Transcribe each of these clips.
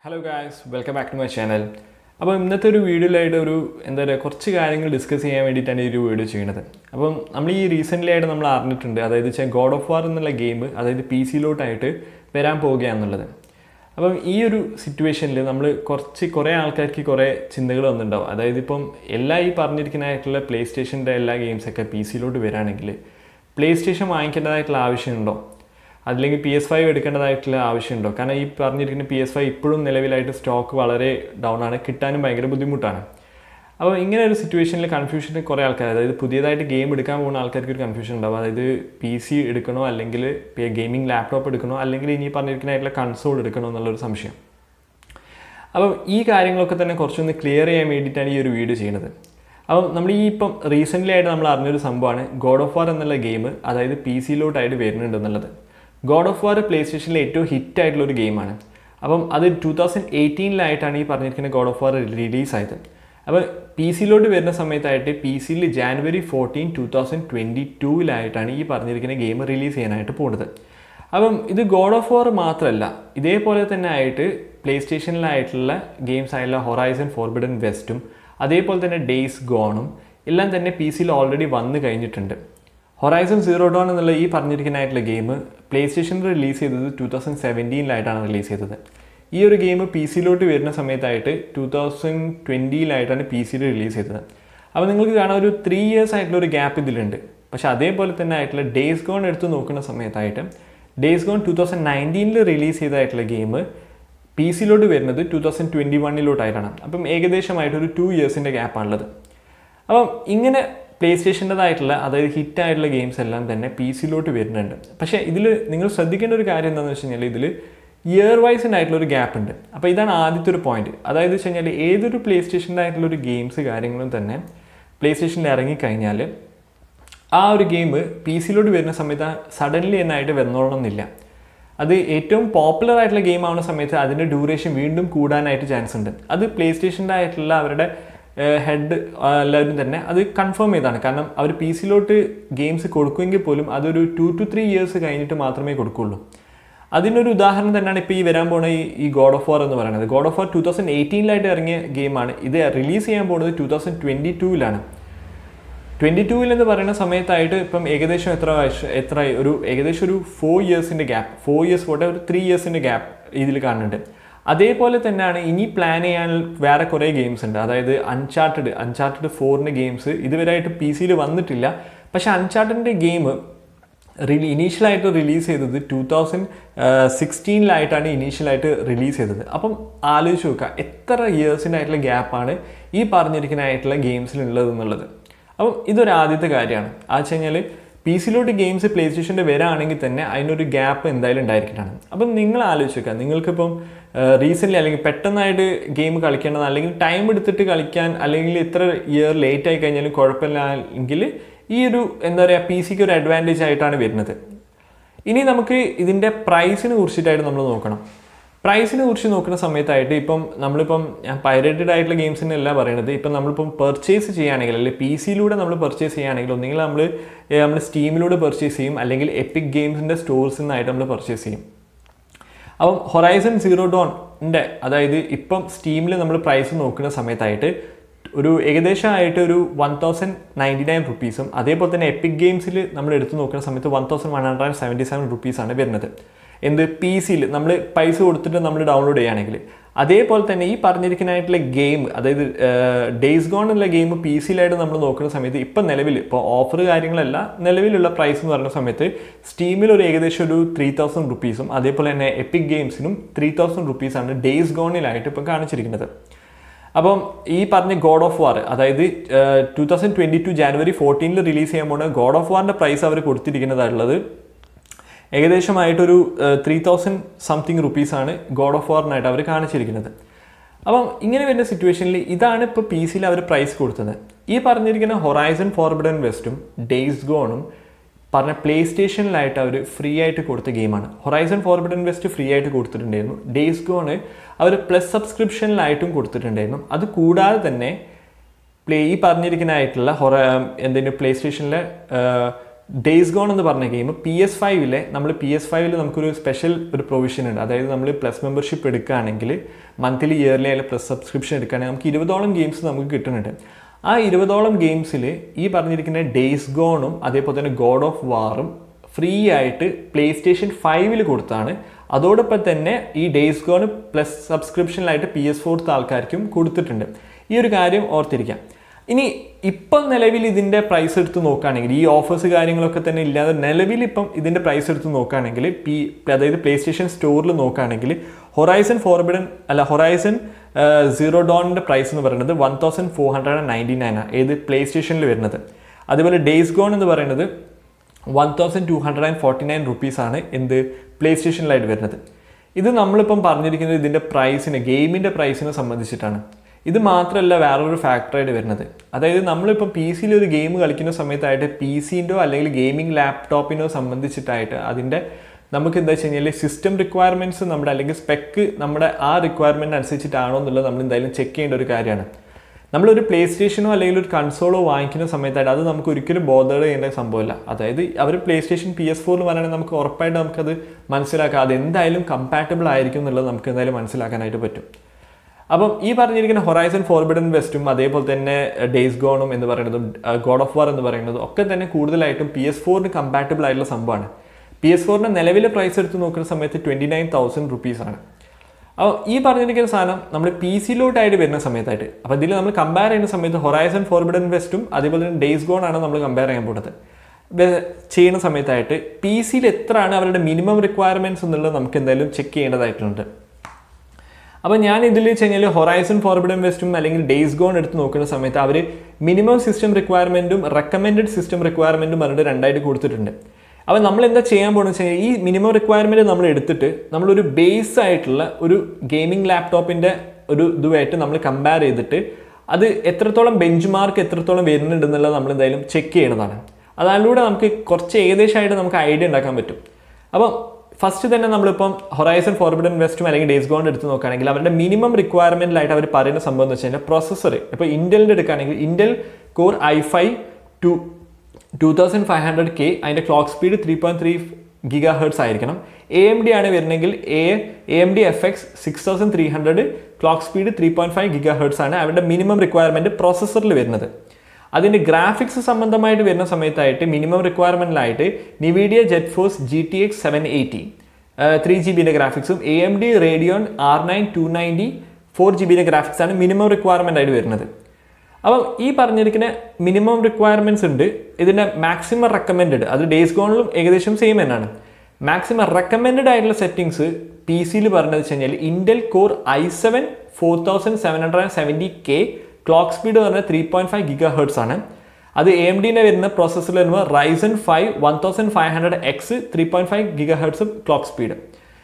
hello guys welcome back to my channel അപ്പോൾ ഇന്നത്തെ ഒരു വീഡിയോയിലായിട്ട് ഒരു എന്താ പറയുക കുറച്ച് കാര്യങ്ങൾ ഡിസ്കസ് ചെയ്യാൻ വേണ്ടിയിട്ടാണ് ഈ ഒരു വീഡിയോ ചെയ്യുന്നത് അപ്പം നമ്മൾ ഈ റീസെൻ്റ്ലി ആയിട്ട് നമ്മൾ അറിഞ്ഞിട്ടുണ്ട് അതായത് വെച്ചാൽ ഗോഡ് ഓഫ് വാർ എന്നുള്ള ഗെയിം അതായത് പി സിയിലോട്ടായിട്ട് വരാൻ പോവുകയാണെന്നുള്ളത് അപ്പം ഈ ഒരു സിറ്റുവേഷനിൽ നമ്മൾ കുറച്ച് കുറേ ആൾക്കാർക്ക് കുറേ ചിന്തകൾ വന്നിട്ടുണ്ടാവും അതായത് ഇപ്പം എല്ലാ ഈ പറഞ്ഞിരിക്കുന്നതായിട്ടുള്ള പ്ലേ സ്റ്റേഷൻ്റെ എല്ലാ ഗെയിംസൊക്കെ പി സിയിലോട്ട് വരാണെങ്കിൽ പ്ലേ സ്റ്റേഷൻ വാങ്ങിക്കേണ്ടതായിട്ടുള്ള ആവശ്യമുണ്ടോ അല്ലെങ്കിൽ പി എസ് ഫൈവ് എടുക്കേണ്ടതായിട്ടുള്ള ആവശ്യമുണ്ടോ കാരണം ഈ പറഞ്ഞിരിക്കുന്ന പി എസ് ഫൈവ് ഇപ്പോഴും നിലവിലായിട്ട് സ്റ്റോക്ക് വളരെ ഡൗൺ ആണ് കിട്ടാനും ഭയങ്കര ബുദ്ധിമുട്ടാണ് അപ്പോൾ ഇങ്ങനെ ഒരു സിറ്റുവേഷനിൽ കൺഫ്യൂഷന് കുറേ ആൾക്കാർ അതായത് പുതിയതായിട്ട് ഗെയിം എടുക്കാൻ പോകുന്ന ആൾക്കാർക്ക് ഒരു കൺഫ്യൂഷൻ ഉണ്ടാവും അതായത് പി സി എടുക്കണോ അല്ലെങ്കിൽ ഗെയിമിംഗ് ലാപ്ടോപ്പ് എടുക്കണോ അല്ലെങ്കിൽ ഇനി പറഞ്ഞിരിക്കുന്നതായിട്ടുള്ള കൺസോൾ എടുക്കണോ എന്നുള്ളൊരു സംശയം അപ്പം ഈ കാര്യങ്ങളൊക്കെ തന്നെ കുറച്ചൊന്ന് ക്ലിയർ ചെയ്യാൻ വേണ്ടിയിട്ടാണ് ഈ ഒരു വീഡിയോ ചെയ്യുന്നത് അപ്പം നമ്മൾ ഈ ഇപ്പം റീസെൻ്റ്ലി ആയിട്ട് നമ്മൾ അറിഞ്ഞൊരു സംഭവമാണ് ഗോഡ് ഓഫ് വാർ എന്നുള്ള ഗെയിം അതായത് പി സിയിലോട്ടായിട്ട് വരുന്നുണ്ട് എന്നുള്ളത് ഗോഡ് ഓഫ് വാർ പ്ലേ സ്റ്റേഷനിലെ ഏറ്റവും ഹിറ്റ് ആയിട്ടുള്ള ഒരു ഗെയിമാണ് അപ്പം അത് ടൂ തൗസൻഡ് എയ്റ്റീനിലായിട്ടാണ് ഈ പറഞ്ഞിരിക്കുന്ന ഗോഡ് ഓഫ് വാർ റിലീസായത് അപ്പോൾ പി സിയിലോട്ട് വരുന്ന സമയത്തായിട്ട് പി സിയിൽ January fourteen two thousand twenty ടൂവിലായിട്ടാണ് ഈ പറഞ്ഞിരിക്കുന്ന ഗെയിം റിലീസ് ചെയ്യാനായിട്ട് പോകുന്നത് അപ്പം ഇത് ഗോഡ് ഓഫ് വാർ മാത്രമല്ല ഇതേപോലെ തന്നെ ആയിട്ട് പ്ലേ സ്റ്റേഷനിലായിട്ടുള്ള ഗെയിംസ് ആയിട്ടുള്ള ഹൊറൈസൺ ഫോർബിഡൻ വെസ്റ്റും അതേപോലെ തന്നെ ഡേയ്സ് ഗോണും എല്ലാം തന്നെ പി സിയിൽ ഓൾറെഡി വന്നു കഴിഞ്ഞിട്ടുണ്ട് ഹൊറൈസൺ സീറോ ഡോൺ എന്നുള്ള ഈ പറഞ്ഞിരിക്കുന്നതായിട്ടുള്ള ഗെയിം പ്ലേ സ്റ്റേഷനിൽ റിലീസ് ചെയ്തത് ടൂ തൗസൻഡ് സെവൻറ്റീനിലായിട്ടാണ് റിലീസ് ചെയ്തത് ഈ ഒരു ഗെയിം പി സിയിലോട്ട് വരുന്ന സമയത്തായിട്ട് ടൂ തൗസൻഡ് ട്വൻറ്റിയിലായിട്ടാണ് പി സിയിൽ റിലീസ് ചെയ്തത് അപ്പോൾ നിങ്ങൾക്ക് കാണാൻ ഒരു ത്രീ ഇയേഴ്സ് ആയിട്ടുള്ള ഒരു ഗ്യാപ്പ് ഇതിലുണ്ട് പക്ഷേ അതേപോലെ തന്നെ ആയിട്ടുള്ള ഡേയ്സ് ഗോൺ എടുത്ത് നോക്കുന്ന സമയത്തായിട്ട് ഡേയ്സ് ഗോൺ ടൂ തൗസൻഡ് നയൻറ്റീനിൽ റിലീസ് ചെയ്തതായിട്ടുള്ള ഗെയിം പി സിയിലോട്ട് വരുന്നത് ടൂ തൗസൻഡ് ട്വൻറ്റി വണ്ണിലോട്ടായിട്ടാണ് അപ്പം ഏകദേശമായിട്ട് ഒരു ടു ഇയേഴ്സിൻ്റെ ഗ്യാപ്പാണുള്ളത് അപ്പം ഇങ്ങനെ പ്ലേ സ്റ്റേഷൻ്റെതായിട്ടുള്ള അതായത് ഹിറ്റ് ആയിട്ടുള്ള ഗെയിംസ് എല്ലാം തന്നെ പി സിയിലോട്ട് വരുന്നുണ്ട് പക്ഷേ ഇതിൽ നിങ്ങൾ ശ്രദ്ധിക്കേണ്ട ഒരു കാര്യം എന്താണെന്ന് വെച്ച് കഴിഞ്ഞാൽ ഇതിൽ ഇയർ വൈസിൻ്റെ ആയിട്ടുള്ള ഒരു ഗ്യാപ്പ് ഉണ്ട് അപ്പോൾ ഇതാണ് ആദ്യത്തെ ഒരു പോയിന്റ് അതായത് വെച്ച് കഴിഞ്ഞാൽ ഏതൊരു പ്ലേ സ്റ്റേഷൻ്റെ ആയിട്ടുള്ള ഒരു ഗെയിംസ് കാര്യങ്ങളും തന്നെ പ്ലേ സ്റ്റേഷനിൽ ഇറങ്ങിക്കഴിഞ്ഞാൽ ആ ഒരു ഗെയിം പി സിയിലോട്ട് വരുന്ന സമയത്ത് സഡൻലി എന്നായിട്ട് വന്നോളണമെന്നില്ല അത് ഏറ്റവും പോപ്പുലർ ആയിട്ടുള്ള ഗെയിം ആവുന്ന സമയത്ത് അതിൻ്റെ ഡ്യൂറേഷൻ വീണ്ടും കൂടാനായിട്ട് ചാൻസ് ഉണ്ട് അത് പ്ലേ സ്റ്റേഷൻ്റെ ആയിട്ടുള്ള അവരുടെ ഹെഡ് എല്ലാവരും തന്നെ അത് കൺഫേം ചെയ്താണ് കാരണം അവർ പി സിയിലോട്ട് ഗെയിംസ് കൊടുക്കുമെങ്കിൽ പോലും അതൊരു ടു ടു ത്രീ ഇയേഴ്സ് കഴിഞ്ഞിട്ട് മാത്രമേ കൊടുക്കുള്ളൂ അതിനൊരു ഉദാഹരണം തന്നെയാണ് ഇപ്പോൾ ഈ വരാൻ പോകുന്ന ഈ ഈ ഗോഡ് ഓഫ് വാർ എന്ന് പറയുന്നത് God of War two thousand എയ്റ്റീനിലായിട്ട് ഇറങ്ങിയ ഗെയിമാണ് ഇത് റിലീസ് ചെയ്യാൻ പോകുന്നത് ടു തൗസൻഡ് ട്വൻറ്റി ടൂവിലാണ് ട്വൻറ്റി ടൂവിൽ എന്ന് പറയുന്ന സമയത്തായിട്ട് ഇപ്പം ഏകദേശം എത്ര വർഷം എത്ര ഒരു ഏകദേശം ഒരു ഫോർ ഇയേഴ്സിൻ്റെ ഗ്യാപ്പ് ഫോർ ഇയേഴ്സ് പോട്ടെ ഒരു ത്രീ ഇയേഴ്സിൻ്റെ ഗ്യാപ്പ് ഇതിൽ കാണുന്നുണ്ട് അതേപോലെ തന്നെയാണ് ഇനി പ്ലാൻ ചെയ്യാൻ വേറെ കുറേ ഗെയിംസ് ഉണ്ട് അതായത് അൺചാർട്ടഡ് അൺചാർട്ടഡ് ഫോറിൻ്റെ ഗെയിംസ് ഇതുവരെയായിട്ട് പി സിയിൽ വന്നിട്ടില്ല പക്ഷേ അൺചാർട്ടഡിൻ്റെ ഗെയിം റിലീ ഇനീഷ്യലായിട്ട് റിലീസ് ചെയ്തത് ടൂ തൗസൻഡ് സിക്സ്റ്റീനിലായിട്ടാണ് ഇനീഷ്യലായിട്ട് റിലീസ് ചെയ്തത് അപ്പം ആലോചിച്ച് നോക്കുക എത്ര ഇയേഴ്സിനായിട്ടുള്ള ഗ്യാപ്പാണ് ഈ പറഞ്ഞിരിക്കുന്നതായിട്ടുള്ള ഗെയിംസിലുള്ളത് എന്നുള്ളത് അപ്പം ഇതൊരു ആദ്യത്തെ കാര്യമാണ് ആ വെച്ച് കഴിഞ്ഞാൽ പി സിയിലോട്ട് ഗെയിംസ് പ്ലേ സ്റ്റേഷൻ്റെ വരാണെങ്കിൽ തന്നെ അതിനൊരു ഗ്യാപ്പ് എന്തായാലും ഉണ്ടായിരിക്കണം അപ്പം നിങ്ങൾ ആലോചിച്ച് നോക്കുക നിങ്ങൾക്കിപ്പം റീസെൻ്റ്ലി അല്ലെങ്കിൽ പെട്ടെന്നായിട്ട് ഗെയിം കളിക്കേണ്ടത് അല്ലെങ്കിൽ ടൈം എടുത്തിട്ട് കളിക്കാൻ അല്ലെങ്കിൽ ഇത്ര ഇയർ ലേറ്റ് ആയി കഴിഞ്ഞാലും കുഴപ്പമില്ല എങ്കിൽ ഈ ഒരു എന്താ പറയുക പി സിക്ക് ഒരു അഡ്വാൻറ്റേജ് ആയിട്ടാണ് വരുന്നത് ഇനി നമുക്ക് ഇതിൻ്റെ പ്രൈസിനെ കുറിച്ചിട്ടായിട്ട് നമ്മൾ നോക്കണം പ്രൈസിനെ കുറിച്ച് നോക്കുന്ന സമയത്തായിട്ട് ഇപ്പം നമ്മളിപ്പം ഞാൻ പൈറേറ്റഡ് ആയിട്ടുള്ള ഗെയിംസിനല്ല പറയണത് ഇപ്പം നമ്മളിപ്പം പെർച്ചേസ് ചെയ്യുകയാണെങ്കിൽ അല്ലെങ്കിൽ പി സിയിലൂടെ നമ്മൾ പെർച്ചേസ് ചെയ്യുകയാണെങ്കിൽ ഒന്നെങ്കിൽ നമ്മൾ നമ്മൾ സ്റ്റീമിലൂടെ പെർച്ചേസ് ചെയ്യും അല്ലെങ്കിൽ എപ്പിക് ഗെയിംസിൻ്റെ സ്റ്റോഴ്സിൽ നിന്നായിട്ട് നമ്മൾ പെർച്ചേസ് ചെയ്യും അപ്പം ഹൊറൈസൺ സീറോ ഡോണിൻ്റെ അതായത് ഇപ്പം സ്റ്റീമിൽ നമ്മൾ പ്രൈസ് നോക്കുന്ന സമയത്തായിട്ട് ഒരു ഏകദേശമായിട്ട് ഒരു വൺ തൗസൻഡ് നയൻറ്റി നയൻ റുപ്പീസും അതേപോലെ തന്നെ എപ്പിക് ഗെയിംസിൽ നമ്മൾ എടുത്ത് നോക്കുന്ന സമയത്ത് one thousand one hundred and seventy seven റുപ്പീസാണ് വരുന്നത് എന്ത് പി സിയിൽ നമ്മൾ പൈസ കൊടുത്തിട്ട് നമ്മൾ ഡൗൺലോഡ് ചെയ്യുകയാണെങ്കിൽ അതേപോലെ തന്നെ ഈ പറഞ്ഞിരിക്കുന്നതായിട്ടുള്ള ഗെയിം അതായത് ഡേയ്സ് ഗോൺ എന്നുള്ള ഗെയിം പി സിയിലായിട്ട് നമ്മൾ നോക്കുന്ന സമയത്ത് ഇപ്പം നിലവിൽ ഇപ്പോൾ ഓഫർ കാര്യങ്ങളല്ല നിലവിലുള്ള പ്രൈസ് എന്ന് പറയുന്ന സമയത്ത് സ്റ്റീമിൽ ഒരു ഏകദേശം ഒരു ത്രീ തൗസൻഡ് റുപ്പീസും അതേപോലെ തന്നെ എപ്പിക് ഗെയിംസിനും ത്രീ തൗസൻഡ് റുപ്പീസാണ് ഡേയ്സ് ഗോണിലായിട്ട് ഇപ്പം കാണിച്ചിരിക്കുന്നത് അപ്പം ഈ പറഞ്ഞ ഗോഡ് ഓഫ് വാർ അതായത് two thousand twenty two January ഫോർട്ടീനിൽ റിലീസ് ചെയ്യാൻ പോകുന്ന ഗോഡ് ഓഫ് വാറിൻ്റെ പ്രൈസ് അവർ കൊടുത്തിരിക്കുന്നതായിട്ടുള്ളത് ഏകദേശമായിട്ടൊരു ത്രീ തൗസൻഡ് സംതിങ് റുപ്പീസാണ് ഗോഡ് ഓഫ് വാറിനായിട്ട് അവർ കാണിച്ചിരിക്കുന്നത് അപ്പം ഇങ്ങനെ വരുന്ന സിറ്റുവേഷനിൽ ഇതാണ് ഇപ്പോൾ പി സിയിൽ അവർ പ്രൈസ് കൊടുത്തത് ഈ പറഞ്ഞിരിക്കുന്ന ഹൊറൈസൺ ഫോർബിഡൻ വെസ്റ്റും ഡേയ്സ് ഗോണും പറഞ്ഞ പ്ലേ സ്റ്റേഷനിലായിട്ട് അവർ ഫ്രീ ആയിട്ട് കൊടുത്ത ഗെയിമാണ് ഹൊറൈസൺ ഫോർബിഡൻ വെസ്റ്റ് ഫ്രീ ആയിട്ട് കൊടുത്തിട്ടുണ്ടായിരുന്നു ഡേയ്സ് ഗോണ് അവർ പ്ലസ് സബ്സ്ക്രിപ്ഷനിലായിട്ടും കൊടുത്തിട്ടുണ്ടായിരുന്നു അത് കൂടാതെ തന്നെ പ്ലേ ഈ പറഞ്ഞിരിക്കുന്നതായിട്ടുള്ള ഹൊറ എന്തെങ്കിലും പ്ലേ സ്റ്റേഷനിലെ ഡേയ്സ് ഗോൺ എന്ന് പറഞ്ഞ ഗെയിം പി എസ് ഫൈവിലെ നമ്മൾ പി എസ് ഫൈവിൽ നമുക്കൊരു സ്പെഷ്യൽ ഒരു പ്രൊവിഷൻ ഉണ്ട് അതായത് നമ്മൾ പ്ലസ് മെമ്പർഷിപ്പ് എടുക്കുകയാണെങ്കിൽ മന്ത്ലി ഇയർലി അല്ലെങ്കിൽ പ്ലസ് സബ്സ്ക്രിപ്ഷൻ എടുക്കുകയാണെങ്കിൽ നമുക്ക് ഇരുപതോളം ഗെയിംസ് നമുക്ക് കിട്ടുന്നുണ്ട് ആ ഇരുപതോളം ഗെയിംസിൽ ഈ പറഞ്ഞിരിക്കുന്ന ഡേയ്സ് ഗോണും അതേപോലെ തന്നെ ഗോഡ് ഓഫ് വാറും ഫ്രീ ആയിട്ട് പ്ലേ സ്റ്റേഷൻ ഫൈവിൽ കൊടുത്താണ് അതോടൊപ്പം തന്നെ ഈ ഡേയ്സ് ഗോൺ പ്ലസ് സബ്സ്ക്രിപ്ഷനിലായിട്ട് പി എസ് ഫോർത്ത് ആൾക്കാർക്കും കൊടുത്തിട്ടുണ്ട് ഈ ഒരു കാര്യം ഓർത്തിരിക്കാം ഇനി ഇപ്പം നിലവിൽ ഇതിൻ്റെ പ്രൈസ് എടുത്ത് നോക്കുകയാണെങ്കിൽ ഈ ഓഫേഴ്സ് കാര്യങ്ങളൊക്കെ തന്നെ ഇല്ലാതെ നിലവിൽ ഇപ്പം ഇതിൻ്റെ പ്രൈസ് എടുത്ത് നോക്കുകയാണെങ്കിൽ പി അതായത് പ്ലേ സ്റ്റേഷൻ സ്റ്റോറിൽ നോക്കുകയാണെങ്കിൽ ഹൊറൈസൺ ഫോർബിഡൻ അല്ല ഹൊറൈസൺ സീറോ ഡോണിൻ്റെ പ്രൈസ് എന്ന് പറയുന്നത് one thousand four hundred and ninety nine ആണ് ഏത് പ്ലേ സ്റ്റേഷനിൽ വരുന്നത് അതുപോലെ ഡേയ്സ് ഗോൺ എന്ന് പറയുന്നത് one thousand two hundred and forty nine റുപ്പീസാണ് എന്ത് പ്ലേ സ്റ്റേഷനിലായിട്ട് വരുന്നത് ഇത് നമ്മളിപ്പം പറഞ്ഞിരിക്കുന്നത് ഇതിൻ്റെ പ്രൈസിന് ഗെയിമിൻ്റെ പ്രൈസിനെ സംബന്ധിച്ചിട്ടാണ് ഇത് മാത്രമല്ല വേറൊരു ഫാക്ടറായിട്ട് വരുന്നത് അതായത് നമ്മളിപ്പോൾ പി സിയിൽ ഒരു ഗെയിം കളിക്കുന്ന സമയത്തായിട്ട് പി സിൻ്റെയോ അല്ലെങ്കിൽ ഗെയിമിംഗ് ലാപ്ടോപ്പിനോ സംബന്ധിച്ചിട്ടായിട്ട് അതിൻ്റെ നമുക്ക് എന്താ വെച്ച് കഴിഞ്ഞാൽ സിസ്റ്റം റിക്വയർമെൻറ്റ്സ് നമ്മുടെ അല്ലെങ്കിൽ സ്പെക്ക് നമ്മുടെ ആ റിക്വയർമെൻറ്റ് അനുസരിച്ചിട്ടാണോ എന്നുള്ളത് നമ്മൾ എന്തായാലും ചെക്ക് ചെയ്യേണ്ട ഒരു കാര്യമാണ് നമ്മളൊരു പ്ലേ സ്റ്റേഷനോ അല്ലെങ്കിൽ ഒരു കൺസോളോ വാങ്ങിക്കുന്ന സമയത്തായിട്ട് അത് നമുക്ക് ഒരിക്കലും ബോധർ ചെയ്യേണ്ട സംഭവമല്ല അതായത് അവർ പ്ലേ സ്റ്റേഷൻ പി എസ് ഫോറിൽ പറയുകയാണെങ്കിൽ നമുക്ക് ഉറപ്പായിട്ട് നമുക്കത് മനസ്സിലാക്കാം അത് എന്തായാലും കമ്പാറ്റബിൾ ആയിരിക്കും എന്നുള്ളത് നമുക്ക് എന്തായാലും മനസ്സിലാക്കാനായിട്ട് പറ്റും അപ്പം ഈ പറഞ്ഞിരിക്കുന്ന ഹൊറൈസൺ ഫോർബിഡൻ വെസ്റ്റും അതേപോലെ തന്നെ ഡേയ്സ് ഗോണും എന്ന് പറയുന്നതും ഗോഡ് ഓഫ് വാർ എന്ന് പറയുന്നതും ഒക്കെ തന്നെ കൂടുതലായിട്ടും പി എസ് ഫോറിന് കമ്പാറ്റബിൾ ആയിട്ടുള്ള സംഭവമാണ് പി എസ് ഫോറിൻ്റെ നിലവിലെ പ്രൈസ് എടുത്ത് നോക്കുന്ന സമയത്ത് ട്വൻറ്റി നയൻ തൗസൻഡ് റുപ്പീസാണ് അപ്പോൾ ഈ പറഞ്ഞിരിക്കുന്ന സാധനം നമ്മൾ പി സിയിലോട്ടായിട്ട് വരുന്ന സമയത്തായിട്ട് അപ്പോൾ ഇതിൽ നമ്മൾ കമ്പയർ ചെയ്യുന്ന സമയത്ത് ഹൊറൈസൺ ഫോർബിഡൻ വെസ്റ്റും അതേപോലെ തന്നെ ഡേയ്സ് ഗോൺ ആണ് നമ്മൾ കമ്പയർ ചെയ്യാൻ പോകുന്നത് വെ- ചെയ്യുന്ന സമയത്തായിട്ട് പി സിയിൽ എത്രയാണ് അവരുടെ മിനിമം റിക്വയർമെൻറ്റ്സ് എന്നുള്ളത് നമുക്ക് എന്തായാലും ചെക്ക് ചെയ്യേണ്ടതായിട്ടുണ്ട് അപ്പോൾ ഞാൻ ഇതിൽ വെച്ച് കഴിഞ്ഞാൽ ഹൊറൈസൺ ഫോർബിഡൻ വെസ്റ്റും അല്ലെങ്കിൽ ഡേയ്സ് ഗോൺ എടുത്ത് നോക്കുന്ന സമയത്ത് അവർ മിനിമം സിസ്റ്റം റിക്വയർമെൻറ്റും റെക്കമെൻഡഡ് സിസ്റ്റം റിക്വയർമെൻറ്റും പറഞ്ഞിട്ട് രണ്ടായിട്ട് കൊടുത്തിട്ടുണ്ട് അപ്പോൾ നമ്മൾ എന്താ ചെയ്യാൻ പോകുന്നത് വെച്ച് കഴിഞ്ഞാൽ ഈ മിനിമം റിക്വയർമെൻറ്റ് നമ്മൾ എടുത്തിട്ട് നമ്മളൊരു ബേസ് ആയിട്ടുള്ള ഒരു ഗെയിമിംഗ് ലാപ്ടോപ്പിൻ്റെ ഒരു ഇതുമായിട്ട് നമ്മൾ കമ്പയർ ചെയ്തിട്ട് അത് എത്രത്തോളം ബെഞ്ച് മാർക്ക് എത്രത്തോളം വരുന്നുണ്ട് എന്നുള്ളത് നമ്മൾ എന്തായാലും ചെക്ക് ചെയ്യണതാണ് അതിലൂടെ നമുക്ക് കുറച്ച് ഏകദേശമായിട്ട് നമുക്ക് ഐഡിയ ഉണ്ടാക്കാൻ പറ്റും അപ്പം ഫസ്റ്റ് തന്നെ നമ്മളിപ്പം ഹൊറൈസൺ ഫോർബിഡൻ വെസ്റ്റും അല്ലെങ്കിൽ ഡേസ് ഗോണ്ട് എടുത്ത് നോക്കുകയാണെങ്കിൽ അവരുടെ മിനിമം റിക്വയർമെന്റിലായിട്ട് അവർ പറയുന്ന സംഭവം എന്ന് വെച്ച് കഴിഞ്ഞാൽ പ്രൊസസ്സർ ഇപ്പോൾ ഇന്റലിൻ്റെ എടുക്കുകയാണെങ്കിൽ Intel core I five two two thousand five hundred K അതിൻ്റെ clock speed three point three gigahertz ആയിരിക്കണം എ എം ഡി ആണ് വരുന്നെങ്കിൽ A A M D F X six thousand three hundred clock speed three point five gigahertz ആണ് അവരുടെ minimum requirement പ്രോസസ്സറിൽ വരുന്നത് അതിൻ്റെ graphics സംബന്ധമായിട്ട് വരുന്ന സമയത്തായിട്ട് മിനിമം റിക്വയർമെൻറ്റിലായിട്ട് Nvidia GeForce G T X seven eighty three G ബിൻ്റെ ഗ്രാഫിക്സും A M D Radeon R nine two ninety four G ബിൻ്റെ ഗ്രാഫിക്സ് ആണ് മിനിമം റിക്വയർമെൻ്റ് ആയിട്ട് വരുന്നത് അപ്പം ഈ പറഞ്ഞിരിക്കുന്ന മിനിമം റിക്വയർമെൻറ്റ്സ് ഉണ്ട് ഇതിൻ്റെ മാക്സിമം റെക്കമെൻഡഡ് അത് ഡേയ്സ് ഗോണിലും ഏകദേശം സെയിം തന്നെയാണ് മാക്സിമം റെക്കമെൻഡഡ് ആയിട്ടുള്ള സെറ്റിങ്സ് പി സിയിൽ പറഞ്ഞത് വെച്ച് കഴിഞ്ഞാൽ Intel core I seven four thousand seven hundred and seventy K clock speed പറഞ്ഞാൽ three point five gigahertz ആണ് അത് എ എം ഡിൻ്റെ വരുന്ന പ്രോസസ്സറിൽ വരുമ്പോൾ Ryzen five one thousand five hundred X three point five gigahertz clock speed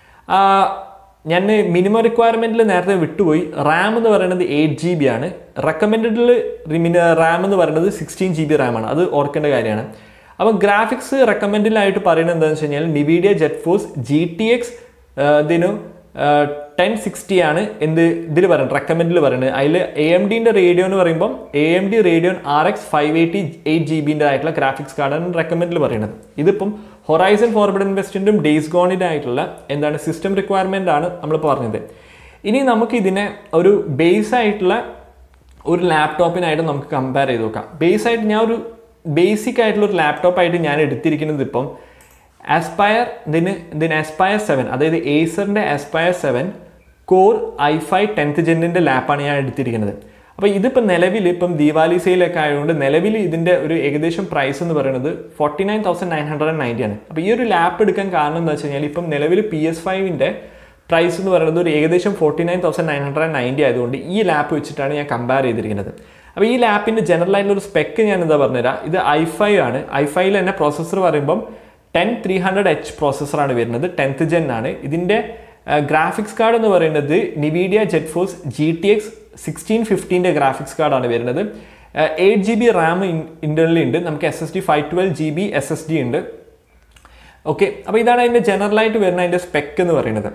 ഞാൻ minimum റിക്വയർമെൻറ്റിൽ നേരത്തെ വിട്ടുപോയി റാം എന്ന് പറയുന്നത് എയ്റ്റ് ജി ബി ആണ് റെക്കമെൻഡഡിൽ റാം എന്ന് പറയുന്നത് സിക്സ്റ്റീൻ ജി ബി റാം ആണ് അത് ഓർക്കേണ്ട കാര്യമാണ് അപ്പം ഗ്രാഫിക്സ് റെക്കമെൻഡിലായിട്ട് പറയുന്നത് എന്താണെന്ന് വെച്ച് കഴിഞ്ഞാൽ Nvidia GeForce G T X ഇതിനു ടെൻ സിക്സ്റ്റി ആണ് എന്ത് ഇതിൽ പറയുന്നത് റെക്കമെൻഡിൽ പറയുന്നത് അതിൽ എ എം ഡിൻ്റെ റേഡിയോ എന്ന് പറയുമ്പോൾ A M D Radeon R X five eighty eight G ബിൻ്റെ ആയിട്ടുള്ള ഗ്രാഫിക്സ് കാർഡാണ് റെക്കമെൻഡിൽ പറയുന്നത് ഇതിപ്പം ഹൊറൈസൺ ഫോർബിഡൻ വെസ്റ്റിൻ്റെയും ഡേയ്സ് ഗോണിൻ്റെ ആയിട്ടുള്ള എന്താണ് സിസ്റ്റം റിക്വയർമെൻ്റ് ആണ് നമ്മൾ പറഞ്ഞത് ഇനി നമുക്ക് ഇതിനെ ഒരു ബേസ് ആയിട്ടുള്ള ഒരു ലാപ്ടോപ്പിനായിട്ട് നമുക്ക് കമ്പയർ ചെയ്ത് നോക്കാം ബേസ് ആയിട്ട് ഞാൻ ഒരു ബേസിക് ആയിട്ടുള്ള ഒരു ലാപ്ടോപ്പായിട്ട് ഞാൻ എടുത്തിരിക്കുന്നത് ഇപ്പം ആസ്പയർ ഇതിന് ഇതിന് ആസ്പയർ സെവൻ അതായത് ഏസറിൻ്റെ Aspire seven core I five tenth ജെന്നിൻ്റെ ലാപ്പാണ് ഞാൻ എടുത്തിരിക്കുന്നത് അപ്പോൾ ഇതിപ്പോൾ നിലവിൽ ഇപ്പം ദീപാവലി സെയിലൊക്കെ ആയതുകൊണ്ട് നിലവിൽ ഇതിൻ്റെ ഒരു ഏകദേശം പ്രൈസ് എന്ന് പറയുന്നത് forty nine thousand nine hundred ninety ആണ് അപ്പോൾ ഈ ഒരു ലാപ്പ് എടുക്കാൻ കാരണം എന്താ വെച്ച് കഴിഞ്ഞാൽ ഇപ്പം നിലവിൽ പി എസ് ഫൈവിൻ്റെ പ്രൈസ് എന്ന് പറയുന്നത് ഒരു ഏകദേശം forty nine thousand nine hundred ninety ആയതുകൊണ്ട് ഈ ലാപ്പ് വെച്ചിട്ടാണ് ഞാൻ കമ്പയർ ചെയ്തിരിക്കുന്നത് അപ്പോൾ ഈ ലാപ്പിൻ്റെ ജനറൽ ആയിട്ടുള്ള ഒരു സ്പെക്ക് ഞാൻ എന്താ പറഞ്ഞുതരാം ഇത് ഐ ഫൈവ് ആണ് ഐ ഫൈവിൽ തന്നെ പ്രോസസ്സർ പറയുമ്പം ടെൻ ത്രീ ഹൺഡ്രഡ് എച്ച് പ്രോസസ്സറാണ് വരുന്നത് ടെൻത്ത് ജെൻ ആണ് ഇതിൻ്റെ ഗ്രാഫിക്സ് കാർഡ് എന്ന് പറയുന്നത് Nvidia GeForce G T X sixteen ഫിഫ്റ്റീൻ്റെ ഗ്രാഫിക്സ് കാർഡാണ് വരുന്നത് eight G B RAM internally ഉണ്ട് നമുക്ക് S S D five twelve G B S S D ഉണ്ട് ഓക്കെ അപ്പോൾ ഇതാണ് അതിൻ്റെ ജനറലായിട്ട് വരുന്ന അതിൻ്റെ സ്പെക്ക് എന്ന് പറയുന്നത്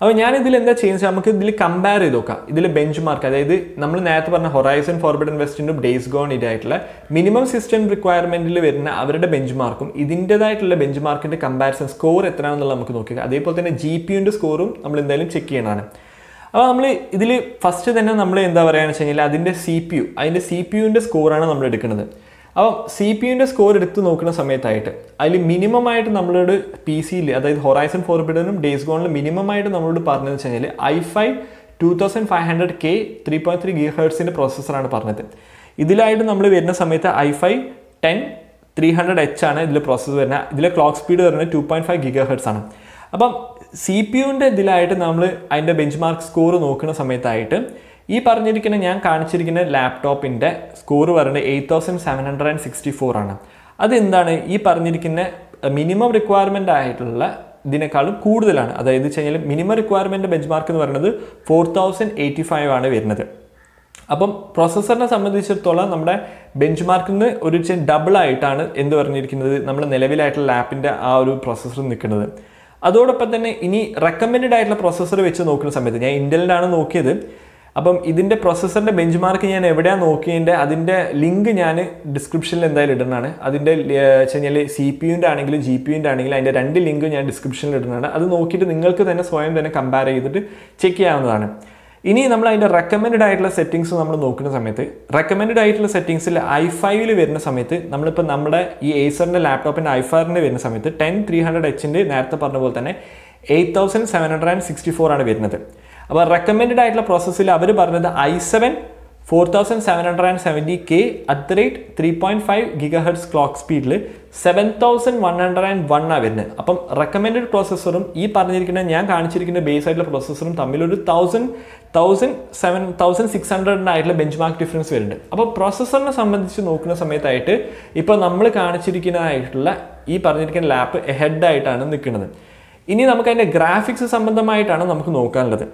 അപ്പോൾ ഞാൻ ഇതിൽ എന്താ ചെയ്യുന്നത് നമുക്ക് ഇതിൽ കമ്പയർ ചെയ്ത് നോക്കാം ഇതിൽ ബെഞ്ച് മാർക്ക് അതായത് നമ്മൾ നേരത്തെ പറഞ്ഞ ഹൊറൈസൺ ഫോർബിഡൻ വെസ്റ്റിനും ഡേയ്സ് ഗോൺ ഇതായിട്ടുള്ള മിനിമം സിസ്റ്റം റിക്വയർമെന്റിൽ വരുന്ന അവരുടെ ബെഞ്ച് മാർക്കും ഇതിൻ്റെതായിട്ടുള്ള ബെഞ്ച് മാർക്കിന്റെ കമ്പാരിസൺ സ്കോർ എത്രയാണെന്നുള്ളത് നമുക്ക് നോക്കുക അതേപോലെ തന്നെ ജി പി യുൻ്റെ സ്കോറും നമ്മൾ എന്തായാലും ചെക്ക് ചെയ്യണതാണ് അപ്പോൾ നമ്മൾ ഇതിൽ ഫസ്റ്റ് തന്നെ നമ്മൾ എന്താ പറയുകയെന്ന് വെച്ച് കഴിഞ്ഞാൽ അതിൻ്റെ സി പി യു അതിൻ്റെ സി പി യുവിൻ്റെ സ്കോറാണ് നമ്മൾ എടുക്കുന്നത് അപ്പം സി പി യുവിൻ്റെ സ്കോർ എടുത്ത് നോക്കുന്ന സമയത്തായിട്ട് അതിൽ മിനിമം ആയിട്ട് നമ്മളോട് പി സിയിൽ അതായത് ഹൊറൈസൺ ഫോർബിഡനും ഡേയ്സ് ഗോണിലും മിനിമം ആയിട്ട് നമ്മളോട് പറഞ്ഞതെന്ന് വെച്ച് കഴിഞ്ഞാൽ I five two thousand five hundred K three point three ഗീ ഹേർട്സിൻ്റെ പ്രോസസ്സറാണ് പറഞ്ഞത് ഇതിലായിട്ട് നമ്മൾ വരുന്ന സമയത്ത് I five ten three hundred H ആണ് ഇതിൽ പ്രോസസ്സ് വരുന്നത് ഇതിലെ ക്ലോക്ക് സ്പീഡ് വരുന്നത് two point five gigahertz ആണ് അപ്പം സി പി യുവിൻ്റെ ഇതിലായിട്ട് നമ്മൾ അതിൻ്റെ ബെഞ്ച് മാർക്ക് സ്കോർ നോക്കുന്ന സമയത്തായിട്ട് ഈ പറഞ്ഞിരിക്കുന്ന ഞാൻ കാണിച്ചിരിക്കുന്ന ലാപ്ടോപ്പിൻ്റെ സ്കോർ പറയുന്നത് eight thousand seven hundred and sixty four ആണ് അതെന്താണ് ഈ പറഞ്ഞിരിക്കുന്ന മിനിമം റിക്വയർമെൻ്റ് ആയിട്ടുള്ള ഇതിനേക്കാളും കൂടുതലാണ് അതായത് വെച്ച് കഴിഞ്ഞാൽ മിനിമം റിക്വയർമെൻറ്റ് ബെഞ്ച് മാർക്ക് എന്ന് പറയുന്നത് ഫോർ തൗസൻഡ് എയ്റ്റി ഫൈവ് ആണ് വരുന്നത് അപ്പം പ്രോസസ്സറിനെ സംബന്ധിച്ചിടത്തോളം നമ്മുടെ ബെഞ്ച് മാർക്കിന് ഒരു ഡബിൾ ആയിട്ടാണ് എന്ത് പറഞ്ഞിരിക്കുന്നത് നമ്മുടെ നിലവിലായിട്ടുള്ള ലാപ്പിൻ്റെ ആ ഒരു പ്രോസസ്സർ നിൽക്കുന്നത് അതോടൊപ്പം തന്നെ ഇനി റെക്കമെൻഡ് ആയിട്ടുള്ള പ്രോസസ്സർ വെച്ച് നോക്കുന്ന സമയത്ത് ഞാൻ ഇൻ്റലിലാണ് നോക്കിയത് അപ്പം ഇതിൻ്റെ പ്രോസസ്സറിൻ്റെ ബെഞ്ച് മാർക്ക് ഞാൻ എവിടെയാണ് നോക്കിയതിൻ്റെ അതിൻ്റെ ലിങ്ക് ഞാൻ ഡിസ്ക്രിപ്ഷനിൽ എന്തായാലും ഇടുന്നതാണ് അതിൻ്റെ വെച്ച് കഴിഞ്ഞാൽ സി പി യുൻ്റെ ആണെങ്കിലും ജി പി യുൻ്റെ ആണെങ്കിലും അതിൻ്റെ രണ്ട് ലിങ്ക് ഞാൻ ഡിസ്ക്രിപ്ഷനിൽ ഇടുന്നതാണ് അത് നോക്കിയിട്ട് നിങ്ങൾക്ക് തന്നെ സ്വയം തന്നെ കമ്പയർ ചെയ്തിട്ട് ചെക്ക് ചെയ്യാവുന്നതാണ് ഇനി നമ്മൾ അതിൻ്റെ റെക്കമെൻഡ് ആയിട്ടുള്ള സെറ്റിങ്സ് നമ്മൾ നോക്കുന്ന സമയത്ത് റെക്കമെൻഡ് ആയിട്ടുള്ള സെറ്റിങ്സിൽ ഐ ഫൈവിൽ വരുന്ന സമയത്ത് നമ്മളിപ്പോൾ നമ്മുടെ ഈ ഏസറിൻ്റെ ലാപ്ടോപ്പിൻ്റെ ഐ ഫൈറിൻ്റെ വരുന്ന സമയത്ത് ടെൻ ത്രീ ഹൺഡ്രഡ് എച്ചിൻ്റെ നേരത്തെ പറഞ്ഞ പോലെ തന്നെ eight thousand seven hundred and sixty four ആണ് വരുന്നത് അപ്പോൾ റെക്കമെൻഡ് ആയിട്ടുള്ള പ്രോസസ്സിൽ അവർ പറഞ്ഞത് I seven four thousand seven hundred and seventy K at the rate three point five gigahertz clock സ്പീഡിൽ seven thousand one hundred and one ആണ് വരുന്നത് അപ്പം റെക്കമെൻഡ് പ്രോസസ്സറും ഈ പറഞ്ഞിരിക്കുന്ന ഞാൻ കാണിച്ചിരിക്കുന്ന ബേസ് ആയിട്ടുള്ള പ്രോസസ്സറും തമ്മിലൊരു thousand thousand seven thousand six ഹൺഡ്രഡിനായിട്ടുള്ള ബെഞ്ച് മാർക്ക് ഡിഫറൻസ് വരുന്നുണ്ട് അപ്പോൾ പ്രോസസ്സറിനെ സംബന്ധിച്ച് നോക്കുന്ന സമയത്തായിട്ട് ഇപ്പോൾ നമ്മൾ കാണിച്ചിരിക്കുന്നതായിട്ടുള്ള ഈ പറഞ്ഞിരിക്കുന്ന ലാപ്പ് ഹെഡ് ആയിട്ടാണ് നിൽക്കുന്നത് ഇനി നമുക്ക് അതിൻ്റെ ഗ്രാഫിക്സ് സംബന്ധമായിട്ടാണ് നമുക്ക് നോക്കാനുള്ളത്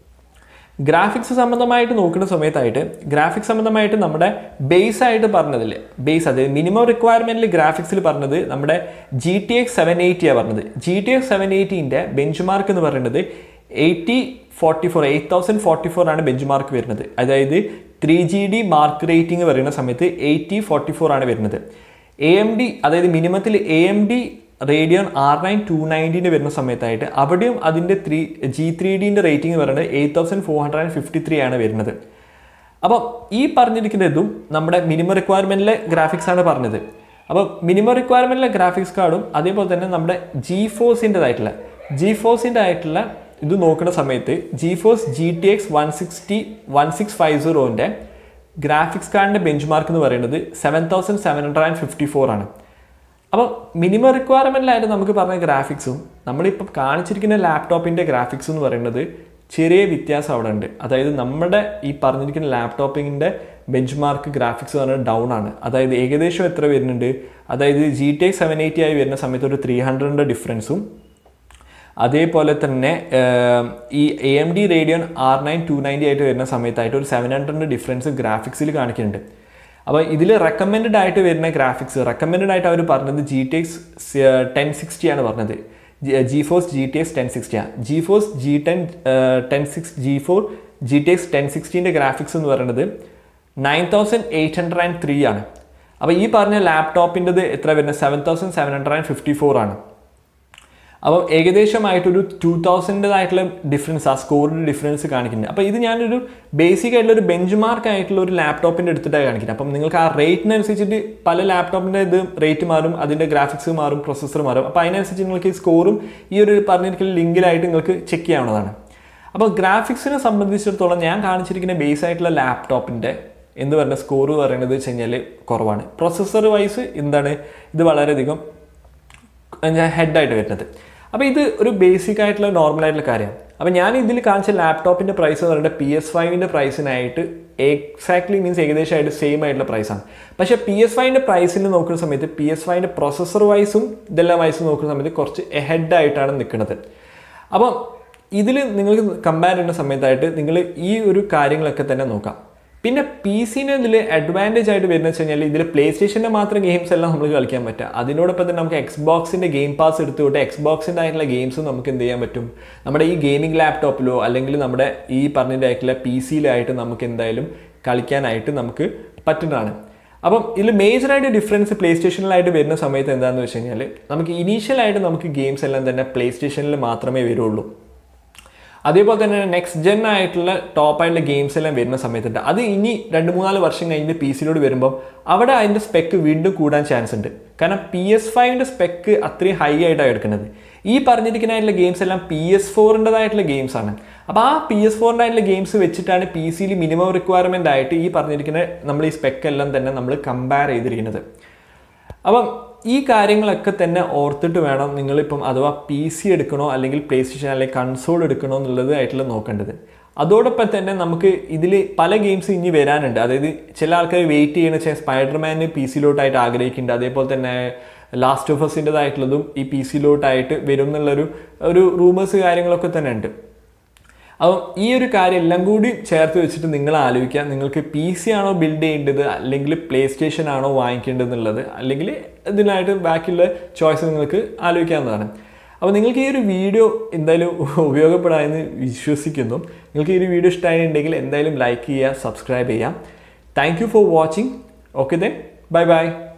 ഗ്രാഫിക്സ് സംബന്ധമായിട്ട് നോക്കുന്ന സമയത്തായിട്ട് ഗ്രാഫിക്സ് സംബന്ധമായിട്ട് നമ്മുടെ ബേസ് ആയിട്ട് പറഞ്ഞതില്ലേ ബേസ് അത് മിനിമം റിക്വയർമെൻറ്റിൽ ഗ്രാഫിക്സിൽ പറഞ്ഞത് നമ്മുടെ ജി ടി എക്സ് സെവൻ എയ്റ്റിയാണ് പറഞ്ഞത് ജി ടി എക്സ് സെവൻ എയ്റ്റീൻ്റെ ബെഞ്ച് മാർക്ക് എന്ന് പറയുന്നത് eighty forty four eight thousand forty four ആണ് ബെഞ്ച് മാർക്ക് വരുന്നത് അതായത് three G D mark rating വരുന്ന സമയത്ത് എയ്റ്റി ഫോർട്ടി ഫോർ ആണ് വരുന്നത് എ എം ഡി അതായത് മിനിമത്തിൽ A M D Radeon R nine two നയൻറ്റീൻ്റെ വരുന്ന സമയത്തായിട്ട് അവിടെയും അതിൻ്റെ ത്രീ ജി ത്രീ ഡിൻ്റെ റേറ്റിംഗ് പറയുന്നത് eight thousand four hundred and fifty three ആണ് വരുന്നത് അപ്പം ഈ പറഞ്ഞിരിക്കുന്നതും നമ്മുടെ മിനിമം റിക്വയർമെൻറ്റിലെ ഗ്രാഫിക്സ് ആണ് പറഞ്ഞത് അപ്പോൾ മിനിമം റിക്വയർമെൻറ്റിലെ ഗ്രാഫിക്സ് കാർഡും അതേപോലെ തന്നെ നമ്മുടെ ജി ഫോഴ്സിൻ്റെതായിട്ടുള്ള ജി ഫോഴ്സിൻ്റെ ആയിട്ടുള്ള ഇത് നോക്കുന്ന സമയത്ത് GeForce G T X one sixty one six five സീറോൻ്റെ ഗ്രാഫിക്സ് കാർഡിൻ്റെ ബെഞ്ച് മാർക്ക് എന്ന് പറയുന്നത് seven thousand seven hundred and fifty four ആണ് അപ്പോൾ മിനിമം റിക്വയർമെൻറ്റിലായിട്ട് നമുക്ക് പറഞ്ഞ ഗ്രാഫിക്സും നമ്മളിപ്പോൾ കാണിച്ചിരിക്കുന്ന ലാപ്ടോപ്പിൻ്റെ ഗ്രാഫിക്സ് എന്ന് പറയുന്നത് ചെറിയ വ്യത്യാസം അവിടെ ഉണ്ട് അതായത് നമ്മുടെ ഈ പറഞ്ഞിരിക്കുന്ന ലാപ്ടോപ്പിൻ്റെ ബെഞ്ച് മാർക്ക് ഗ്രാഫിക്സ് പറയുന്നത് ഡൗൺ ആണ് അതായത് ഏകദേശം എത്ര വരുന്നുണ്ട് അതായത് G T X seven eighty ആയി വരുന്ന സമയത്ത് ഒരു ത്രീ ഹൺഡ്രഡിൻ്റെ ഡിഫറൻസും അതേപോലെ തന്നെ ഈ A M D Radeon R nine two ninety ആയിട്ട് വരുന്ന സമയത്തായിട്ട് ഒരു സെവൻ ഹൺഡ്രഡിൻ്റെ ഡിഫറൻസ് ഗ്രാഫിക്സിൽ കാണിക്കുന്നുണ്ട് അപ്പോൾ ഇതിൽ റെക്കമെൻഡ് ആയിട്ട് വരുന്ന ഗ്രാഫിക്സ് റെക്കമെൻഡ് ആയിട്ട് അവർ പറഞ്ഞത് G T X ten sixty ആണ് പറഞ്ഞത് GeForce G T X ten സിക്സ്റ്റിയാണ് GeForce G ten ten six G four G T X ten സിക്സ്റ്റീൻ്റെ ഗ്രാഫിക്സ് എന്ന് പറയുന്നത് nine thousand eight hundred and three ആണ് അപ്പോൾ ഈ പറഞ്ഞ ലാപ്ടോപ്പിൻ്റെത് എത്ര വരുന്നത് seven thousand seven hundred and fifty four ആണ് അപ്പം ഏകദേശമായിട്ടൊരു ടു തൗസൻഡായിട്ടുള്ള ഡിഫറൻസ് ആ സ്കോറിൻ്റെ ഡിഫറൻസ് കാണിക്കുന്നുണ്ട് അപ്പോൾ ഇത് ഞാനൊരു ബേസിക് ആയിട്ടുള്ള ഒരു ബെഞ്ച് മാർക്ക് ആയിട്ടുള്ള ഒരു ലാപ്ടോപ്പിൻ്റെ എടുത്തിട്ടാണ് കാണിക്കുന്നത് അപ്പം നിങ്ങൾക്ക് ആ റേറ്റിനനുസരിച്ചിട്ട് പല ലാപ്ടോപ്പിൻ്റെ ഇത് റേറ്റ് മാറും അതിൻ്റെ ഗ്രാഫിക്സ് മാറും പ്രൊസസ്സർ മാറും അപ്പോൾ അതിനനുസരിച്ച് നിങ്ങൾക്ക് ഈ സ്കോറും ഈ ഒരു പറഞ്ഞിരിക്കുന്ന ലിങ്കിലായിട്ട് നിങ്ങൾക്ക് ചെക്ക് ചെയ്യാവുന്നതാണ് അപ്പോൾ ഗ്രാഫിക്സിനെ സംബന്ധിച്ചിടത്തോളം ഞാൻ കാണിച്ചിരിക്കുന്ന ബേസ് ആയിട്ടുള്ള ലാപ്ടോപ്പിൻ്റെ എന്ന് പറയുന്ന സ്കോർ പറയുന്നത് വെച്ച് കഴിഞ്ഞാൽ കുറവാണ് പ്രൊസസ്സർ വൈസ് എന്താണ് ഇത് വളരെയധികം ഹെഡായിട്ട് വരുന്നത് അപ്പോൾ ഇത് ഒരു ബേസിക് ആയിട്ടുള്ള നോർമൽ ആയിട്ടുള്ള കാര്യമാണ് അപ്പോൾ ഞാൻ ഇതിൽ കാണിച്ച ലാപ്ടോപ്പിൻ്റെ പ്രൈസ് എന്ന് പറയുന്നത് പി എസ് ഫൈവിൻ്റെ പ്രൈസിനായിട്ട് എക്സാക്ട്ലി മീൻസ് ഏകദേശമായിട്ട് സെയിം ആയിട്ടുള്ള പ്രൈസാണ് പക്ഷേ പി എസ് ഫൈവിൻ്റെ പ്രൈസിൽ നോക്കുന്ന സമയത്ത് പി എസ് ഫൈവിൻ്റെ പ്രൊസസ്സർ വൈസും ഇതെല്ലാം വൈസും നോക്കുന്ന സമയത്ത് കുറച്ച് ഹെഡായിട്ടാണ് നിൽക്കുന്നത് അപ്പം ഇതിൽ നിങ്ങൾക്ക് കമ്പയർ ചെയ്യുന്ന സമയത്തായിട്ട് നിങ്ങൾ ഈ ഒരു കാര്യങ്ങളൊക്കെ തന്നെ നോക്കാം പിന്നെ പി സിന് ഇതിൽ അഡ്വാൻറ്റേജ് ആയിട്ട് വരുന്നത് വെച്ച് കഴിഞ്ഞാൽ ഇതിൽ പ്ലേ സ്റ്റേഷൻ്റെ മാത്രം ഗെയിംസ് എല്ലാം നമുക്ക് കളിക്കാൻ പറ്റുക അതിനോടൊപ്പം തന്നെ നമുക്ക് എക്സ് ബോക്സിൻ്റെ ഗെയിം പാസ് എടുത്തുകൊണ്ട് എക്സ് ബോക്സിൻ്റെ ആയിട്ടുള്ള ഗെയിംസ് നമുക്ക് എന്ത് ചെയ്യാൻ പറ്റും നമ്മുടെ ഈ ഗെയിമിംഗ് ലാപ്ടോപ്പിലോ അല്ലെങ്കിൽ നമ്മുടെ ഈ പറഞ്ഞതിൻ്റെ പി സിയിലായിട്ട് നമുക്ക് എന്തായാലും കളിക്കാനായിട്ട് നമുക്ക് പറ്റുന്നതാണ് അപ്പം ഇതിൽ മേജറായിട്ട് ഡിഫറൻസ് പ്ലേ സ്റ്റേഷനിലായിട്ട് വരുന്ന സമയത്ത് എന്താണെന്ന് വെച്ച് കഴിഞ്ഞാൽ നമുക്ക് ഇനീഷ്യലായിട്ട് നമുക്ക് ഗെയിംസ് എല്ലാം തന്നെ പ്ലേ സ്റ്റേഷനിൽ മാത്രമേ വരുള്ളൂ അതേപോലെ തന്നെ നെക്സ്റ്റ് ജെൻ ആയിട്ടുള്ള ടോപ്പ് ആയിട്ടുള്ള ഗെയിംസ് എല്ലാം വരുന്ന സമയത്തുണ്ട് അത് ഇനി രണ്ട് മൂന്നാല് വർഷം കഴിഞ്ഞ് പി സിയിലോട് വരുമ്പോൾ അവിടെ അതിൻ്റെ സ്പെക്ക് വീണ്ടും കൂടാൻ ചാൻസ് ഉണ്ട് കാരണം പി എസ് ഫൈവിൻ്റെ സ്പെക്ക് അത്രയും ഹൈ ആയിട്ടാണ് എടുക്കുന്നത് ഈ പറഞ്ഞിരിക്കുന്നതായിട്ടുള്ള ഗെയിംസ് എല്ലാം പി എസ് ഫോറിൻ്റെതായിട്ടുള്ള ഗെയിംസ് ആണ് അപ്പോൾ ആ പി എസ് ഫോറിൻ്റെ ആയിട്ടുള്ള ഗെയിംസ് വെച്ചിട്ടാണ് പി സിയിൽ മിനിമം റിക്വയർമെൻ്റ് ആയിട്ട് ഈ പറഞ്ഞിരിക്കുന്ന നമ്മൾ ഈ സ്പെക്ക് എല്ലാം തന്നെ നമ്മൾ കമ്പയർ ചെയ്തിരിക്കുന്നത് അപ്പം ഈ കാര്യങ്ങളൊക്കെ തന്നെ ഓർത്തിട്ട് വേണം നിങ്ങളിപ്പം അഥവാ പി സി എടുക്കണോ അല്ലെങ്കിൽ പ്ലേ സ്റ്റേഷൻ അല്ലെങ്കിൽ കൺസോൾ എടുക്കണോ എന്നുള്ളത് ആയിട്ടുള്ള നോക്കേണ്ടത് അതോടൊപ്പം തന്നെ നമുക്ക് ഇതിൽ പല ഗെയിംസ് ഇനി വരാനുണ്ട് അതായത് ചില ആൾക്കാർ വെയിറ്റ് ചെയ്യുന്ന വെച്ചാൽ സ്പൈഡർമാന് പി സിയിലോട്ടായിട്ട് ആഗ്രഹിക്കുന്നുണ്ട് അതേപോലെ തന്നെ ലാസ്റ്റ് ഓഫ് അസിൻ്റെതായിട്ടുള്ളതും ഈ പി സിയിലോട്ടായിട്ട് വരും എന്നുള്ളൊരു ഒരു റൂമേഴ്സ് കാര്യങ്ങളൊക്കെ തന്നെ ഉണ്ട് അപ്പം ഈ ഒരു കാര്യം എല്ലാം കൂടി ചേർത്ത് വെച്ചിട്ട് നിങ്ങൾ ആലോചിക്കുക നിങ്ങൾക്ക് പി സി ആണോ ബിൽഡ് ചെയ്യേണ്ടത് അല്ലെങ്കിൽ പ്ലേ സ്റ്റേഷൻ ആണോ വാങ്ങിക്കേണ്ടത് എന്നുള്ളത് അല്ലെങ്കിൽ ഇതിനായിട്ട് ബാക്കിയുള്ള ചോയ്സ് നിങ്ങൾക്ക് ആലോചിക്കാവുന്നതാണ് അപ്പോൾ നിങ്ങൾക്ക് ഈ ഒരു വീഡിയോ എന്തായാലും ഉപയോഗപ്പെടാമെന്ന് വിശ്വസിക്കുന്നു നിങ്ങൾക്ക് ഈ ഒരു വീഡിയോ ഇഷ്ടമായിട്ടുണ്ടെങ്കിൽ എന്തായാലും ലൈക്ക് ചെയ്യുക സബ്സ്ക്രൈബ് ചെയ്യാം thank you for watching okay then bye by